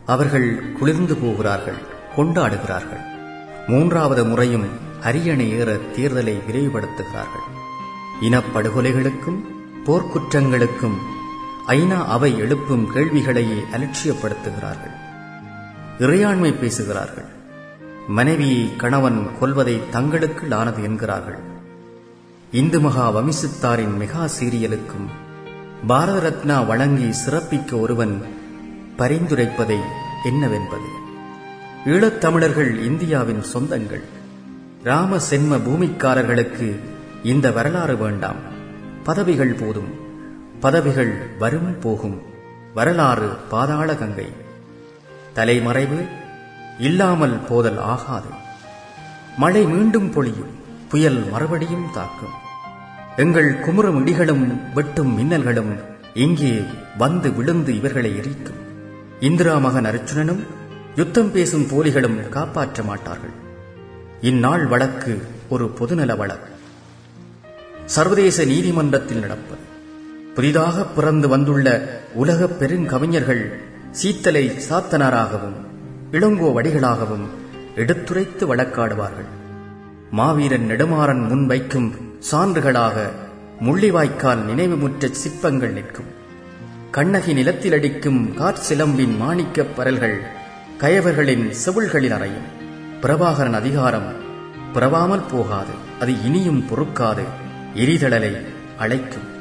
அவர்கள் குளிர்ந்து போகிறார்கள் கொண்டாடுகிறார்கள் மூன்றாவது முறையும் அரியணை ஏற தேர்தலை விரைவுபடுத்துகிறார்கள் இனப்படுகொலைகளுக்கும் போர்க்குற்றங்களுக்கும் ஐநா அவை எழுப்பும் கேள்விகளையே அலட்சியப்படுத்துகிறார்கள் இறையாண்மை பேசுகிறார்கள் மனைவியை கணவன் கொல்வதை தங்களுக்கு ஆனது என்கிறார்கள் இந்து மகா வம்சத்தாரின் மெகா சீரியலுக்கும் பாரத ரத்னா வழங்கி சிறப்பிக்க ஒருவன் பரிந்துரைப்பதை என்னவென்பது ஈழத்தமிழர்கள் இந்தியாவின் சொந்தங்கள் ராம சென்ம பூமிக்காரர்களுக்கு இந்த வரலாறு வேண்டாம் பதவிகள் போதும் பதவிகள் வரும் போகும் வரலாறு பாதாள கங்கை தலைமறைவு இல்லாமல் போதல் ஆகாது மழை மீண்டும் பொழியும் புயல் மறுபடியும் தாக்கும் எங்கள் குமுறும் இடிகளும் வெட்டும் மின்னல்களும் இங்கே வந்து விழுந்து இவர்களை எரிக்கும் இந்திரா மகன் அர்ச்சுனனும் யுத்தம் பேசும் போலிகளும் காப்பாற்ற மாட்டார்கள் இந்நாள் வழக்கு ஒரு பொதுநல வழக்கு சர்வதேச நீதிமன்றத்தில் நடப்பது புதிதாக பிறந்து வந்துள்ள உலக பெருங்கவிஞர்கள் சீத்தலை சாத்தனாராகவும் இளங்கோ வடிகளாகவும் எடுத்துரைத்து வழக்காடுவார்கள் மாவீரன் நெடுமாறன் முன்வைக்கும் சான்றுகளாக முள்ளிவாய்க்கால் நினைவுமுற்ற சிற்பங்கள் நிற்கும் கண்ணகி நிலத்தில் அடிக்கும் காற்சிலம்பின் மாணிக்கப் பரல்கள் கயவர்களின் செவில்களில் அறையும் பிரபாகரன் அதிகாரம் பிறவாமல் போகாது அது இனியும் பொறுக்காது எரிதழலை அழைக்கும்